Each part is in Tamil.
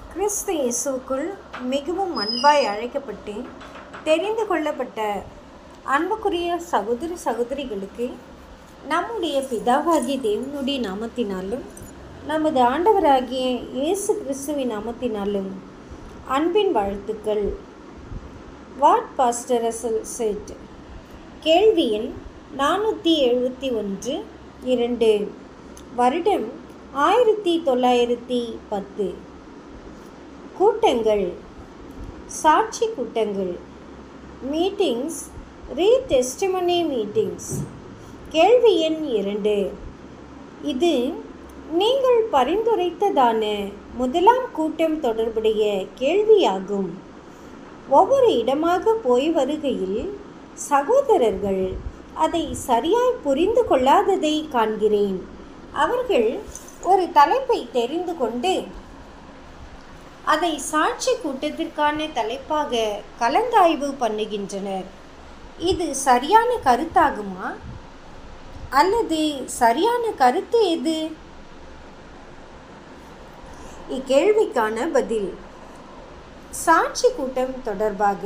கிறிஸ்து இயேசுவுக்குள் மிகவும் அன்பாய் அழைக்கப்பட்டு தெரிந்து கொள்ளப்பட்ட அன்புக்குரிய சகோதர சகோதரிகளுக்கு நம்முடைய பிதாவாகிய தேவனுடைய நாமத்தினாலும் நமது ஆண்டவராகிய இயேசு கிறிஸ்துவின் நாமத்தினாலும் அன்பின் வாழ்த்துக்கள் வாட் பாஸ்டர் அசல் செட் கேள்வி எண் நானூற்றி எழுபத்தி ஒன்று இரண்டு வருடம் ஆயிரத்தி தொள்ளாயிரத்தி பத்து கூட்டங்கள் சாட்சி கூட்டங்கள் மீட்டிங்ஸ் ரீ டெஸ்டிமனி மீட்டிங்ஸ் கேள்வி எண் இரண்டு இது நீங்கள் பரிந்துரைத்ததான முதலாம் கூட்டம் தொடர்புடைய கேள்வியாகும் ஒவ்வொரு இடமாக போய் வருகையில் சகோதரர்கள் அதை சரியாய் புரிந்து கொள்ளாததை காண்கிறேன் அவர்கள் ஒரு தலைப்பை தெரிந்து கொண்டு அதை சாட்சி கூட்டத்திற்கான தலைப்பாக கலந்தாய்வு பண்ணுகின்றனர் இது சரியான கருத்தாகுமா அல்லது சரியான கருத்து எது இக்கேள்விக்கான பதில் சாட்சி கூட்டம் தொடர்பாக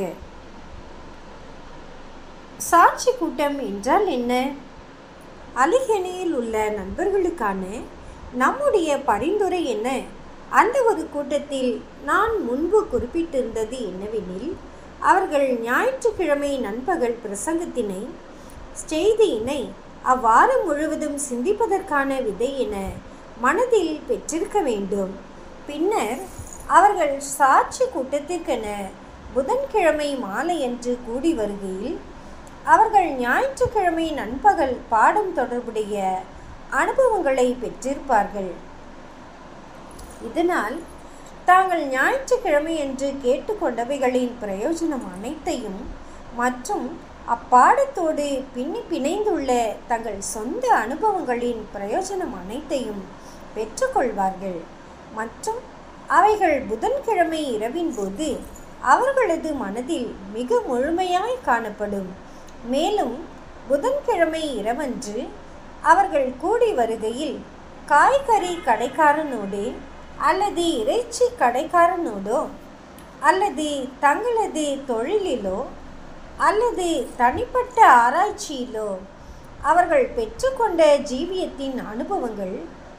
சாட்சி கூட்டம் என்றால் என்ன அலிகனியில் உள்ள நண்பர்களுக்கான நம்முடைய பரிந்துரை என்ன அந்த ஒரு கூட்டத்தில் நான் முன்பு குறிப்பிட்டிருந்தது என்னவெனில் அவர்கள் ஞாயிற்றுக்கிழமை நண்பகல் பிரசங்கத்தினை செய்தியினை அவ்வாரம் முழுவதும் சிந்திப்பதற்கான விதை என மனதில் பெற்றிருக்க வேண்டும் பின்னர் அவர்கள் சாட்சி கூட்டத்திற்கென புதன்கிழமை மாலையன்று கூடி வருகையில் அவர்கள் ஞாயிற்றுக்கிழமை நண்பகல் பாடம் தொடர்புடைய அனுபவங்களை பெற்றிருப்பார்கள் இதனால் தாங்கள் ஞாயிற்றுக்கிழமை என்று கேட்டுக்கொண்டவைகளின் பிரயோஜனம் அனைத்தையும் மற்றும் அப்பாடத்தோடு பின்னி பிணைந்துள்ள தங்கள் சொந்த அனுபவங்களின் பிரயோஜனம் அனைத்தையும் பெற்றுக்கொள்வார்கள் மற்றும் அவைகள் புதன்கிழமை இரவின் போது அவர்களது மனதில் மிக முழுமையாய் காணப்படும் மேலும் புதன்கிழமை இரவன்று அவர்கள் கூடி வருகையில் காய்கறி கடைக்காரனோடு அல்லது இறைச்சி கடைக்காரனோடோ அல்லது தங்களது தொழிலிலோ அல்லது தனிப்பட்ட ஆராய்ச்சியிலோ அவர்கள் பெற்றுக்கொண்ட ஜீவியத்தின் அனுபவங்கள்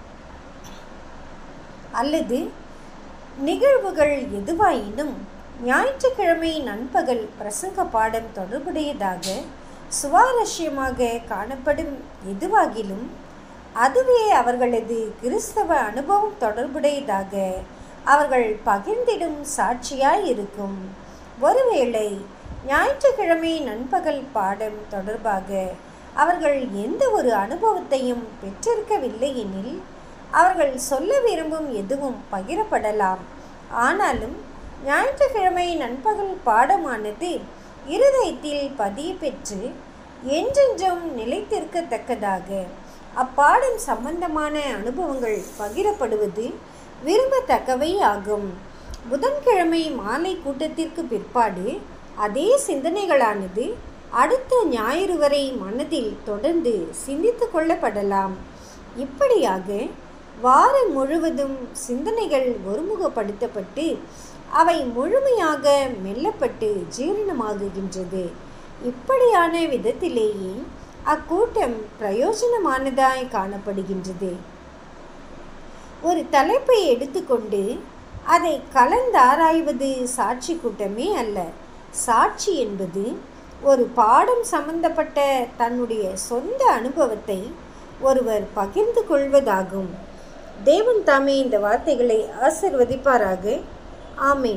அல்லது நிகழ்வுகள் எதுவாயினும் ஞாயிற்றுக்கிழமை நண்பகல் பிரசங்க பாடம் தொடர்புடையதாக சுவாரஸ்யமாக காணப்படும் எதுவாகிலும் அதுவே அவர்களது கிறிஸ்தவ அனுபவம் தொடர்புடையதாக அவர்கள் பகிர்ந்திடும் சாட்சியாய் இருக்கும் ஒருவேளை ஞாயிற்றுக்கிழமை நண்பகல் பாடம் தொடர்பாக அவர்கள் எந்த ஒரு அனுபவத்தையும் பெற்றிருக்கவில்லை எனில் அவர்கள் சொல்ல விரும்பும் எதுவும் பகிரப்படலாம் ஆனாலும் ஞாயிற்றுக்கிழமை நண்பகல் பாடமானது இருதயத்தில் பதிய பெற்று என்றென்றும் நிலைத்திருக்கத்தக்கதாக அப்பாடம் சம்பந்தமான அனுபவங்கள் பகிரப்படுவது விரும்பத்தக்கவை ஆகும் புதன்கிழமை மாலை கூட்டத்திற்கு பிற்பாடு அதே சிந்தனைகளானது அடுத்த ஞாயிறு வரை மனதில் தொடர்ந்து சிந்தித்து கொள்ளப்படலாம் இப்படியாக வாரம் முழுவதும் சிந்தனைகள் ஒருமுகப்படுத்தப்பட்டு அவை முழுமையாக மெல்லப்பட்டு ஜீரணமாகுகின்றது இப்படியான விதத்திலேயே அக்கூட்டம் பிரயோஜனமானதாய் காணப்படுகின்றது ஒரு தலைப்பை எடுத்துக்கொண்டு அதை கலந்தாராய்வது சாட்சி கூட்டமே அல்ல சாட்சி என்பது ஒரு பாடம் சம்பந்தப்பட்ட தன்னுடைய சொந்த அனுபவத்தை ஒருவர் பகிர்ந்து கொள்வதாகும் தேவன் தாமே இந்த வார்த்தைகளை ஆசிர்வதிப்பாராக ஆமேன்